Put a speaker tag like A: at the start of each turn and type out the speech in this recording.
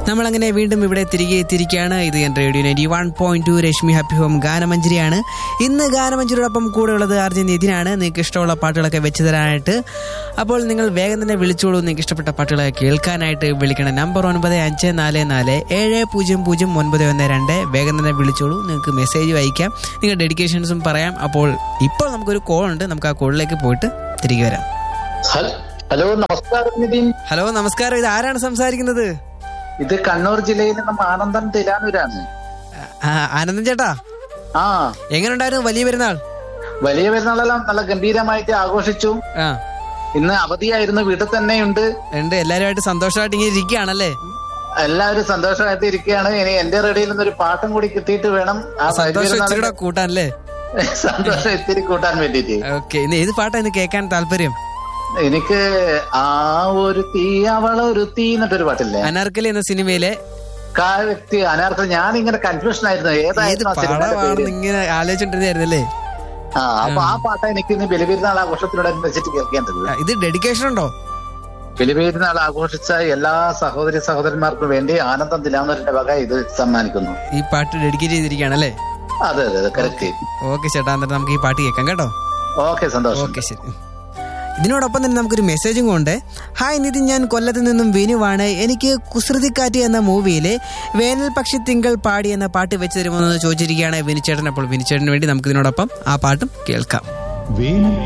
A: നമ്മളങ്ങനെ വീണ്ടും ഇവിടെ തിരികെ എത്തിയിരിക്കുകയാണ് ഇത് ഞാൻ radio ninety one point two Reshmi happy home ഗാനമഞ്ജരിയാണ് ഇന്ന് ഗാനമഞ്ജരിയോടൊപ്പം കൂടെ ഉള്ളത് ആർജൻ നിതിനാണ് നിങ്ങൾക്ക് ഇഷ്ടമുള്ള പാട്ടുകളൊക്കെ വെച്ച് തരാനായിട്ട് അപ്പോൾ നിങ്ങൾ വേഗം തന്നെ വിളിച്ചോളൂ നിങ്ങൾക്ക് ഇഷ്ടപ്പെട്ട പാട്ടുകളൊക്കെ കേൾക്കാനായിട്ട് വിളിക്കണം നമ്പർ ഒൻപത് അഞ്ച് നാല് നാല് ഏഴ് പൂജ്യം പൂജ്യം ഒൻപത് ഒന്ന് രണ്ട് വേഗം തന്നെ വിളിച്ചോളൂ നിങ്ങൾക്ക് മെസ്സേജ് വായിക്കാം നിങ്ങളുടെ ഡെഡിക്കേഷൻസും പറയാം അപ്പോൾ ഇപ്പോൾ നമുക്കൊരു കോൾ ഉണ്ട് നമുക്ക് ആ കോളിലേക്ക് പോയിട്ട് തിരികെ വരാം
B: ഹൽ- ഹലോ നമസ്കാരം നിതിൻ
A: ഹലോ നമസ്കാരം ഇത് ആരാണ് സംസാരിക്കുന്നത്
B: ഇത് കണ്ണൂർ ജില്ലയിൽ നിന്നും ആനന്ദൻ തിലാനൂരാണ്
A: ആ, ആനന്ദൻ ചേട്ടാ
B: ആ
A: എങ്ങനെയുണ്ടായിരുന്നു വലിയ പെരുന്നാൾ
B: വലിയ പെരുന്നാളെല്ലാം നല്ല ഗംഭീരമായിട്ട് ആഘോഷിച്ചു
A: ആ
B: ഇന്ന് അവധിയായിരുന്നു വീട്ടിൽ തന്നെയുണ്ട്
A: ഉണ്ട് എല്ലാവരുമായിട്ട് സന്തോഷമായിട്ട് ഇങ്ങനെ ഇരിക്കുകയാണല്ലേ
B: എല്ലാവരും സന്തോഷമായിട്ട് ഇരിക്കുകയാണ് ഇനി എന്റെ റെഡിയിൽ നിന്നൊരു പാട്ടും കൂടി കിട്ടിയിട്ട് വേണം ആ വലിയ
A: സന്തോഷം ഇച്ചിരി
B: പെരുന്നാളിന്റെ
A: കൂടെ കൂട്ടാനല്ലേ
B: സന്തോഷം ഇത്തിരി കൂട്ടാൻ വേണ്ടിയിട്ട്
A: ഓക്കെ ഇന്ന് ഏത് പാട്ടാ ഇന്ന് കേൾക്കാൻ താല്പര്യം
B: എനിക്ക് ആ ഒരു തീ അവളൊരു തീ എന്നിട്ടൊരു പാട്ടില്ലേ
A: അനാർക്കലി എന്ന സിനിമയിലെ
B: ആ വ്യക്തി അനാർത്ഥം ഞാൻ ഇങ്ങനെ കൺഫ്യൂഷൻ ആയിരുന്നു
A: ഏത്
B: ഏതായിരുന്നു ആ സിനിമയുടെ
A: പാടമാണെന്ന്
B: പേര്
A: ഇങ്ങനെ ആലോചിച്ചോണ്ടിരുന്നായിരുന്നല്ലേ
B: ആ അപ്പൊ ആ പാട്ട് എനിക്ക് ഇന്ന് ബലിപെരുന്നാൾ ആഘോഷത്തിനോടനുബന്ധിച്ചിട്ട് കേൾക്കേണ്ടത്
A: ആ, ഇത് ഡെഡിക്കേഷൻ ഉണ്ടോ
B: ബലിപെരുന്നാൾ ആഘോഷിച്ച എല്ലാ സഹോദരി സഹോദരന്മാർക്കും വേണ്ടി ആനന്ദം തിലാന്നൂരിന്റെ വക ഇത് സമ്മാനിക്കുന്നു
A: ഈ പാട്ട് ഡെഡിക്കേറ്റ് ചെയ്തിരിക്കുകയാണല്ലേ
B: അതെ അതെ അതെ കറക്റ്റ്
A: ഓക്കെ ചേട്ടാ എന്നിട്ട് നമുക്ക് ഈ പാട്ട് കേൾക്കാം കേട്ടോ
B: ഓക്കെ സന്തോഷം
A: ഓക്കെ ശരി ഇതിനോടൊപ്പം തന്നെ നമുക്കൊരു മെസ്സേജും കൊണ്ട് ഹായ് നിതിൻ ഞാൻ കൊല്ലത്ത് നിന്നും വിനുവാണ് എനിക്ക് കുസൃതിക്കാറ്റ് എന്ന മൂവിയിലെ വേനൽ പക്ഷി തിങ്കൾ പാടി എന്ന പാട്ട് വെച്ച് തരുമോ എന്ന് ചോദിച്ചിരിക്കുകയാണ് വിനുചേട്ടൻ അപ്പോൾ വിനുചേട്ടന് വേണ്ടി നമുക്ക് ഇതിനോടൊപ്പം ആ പാട്ടും കേൾക്കാം
C: വേനൽ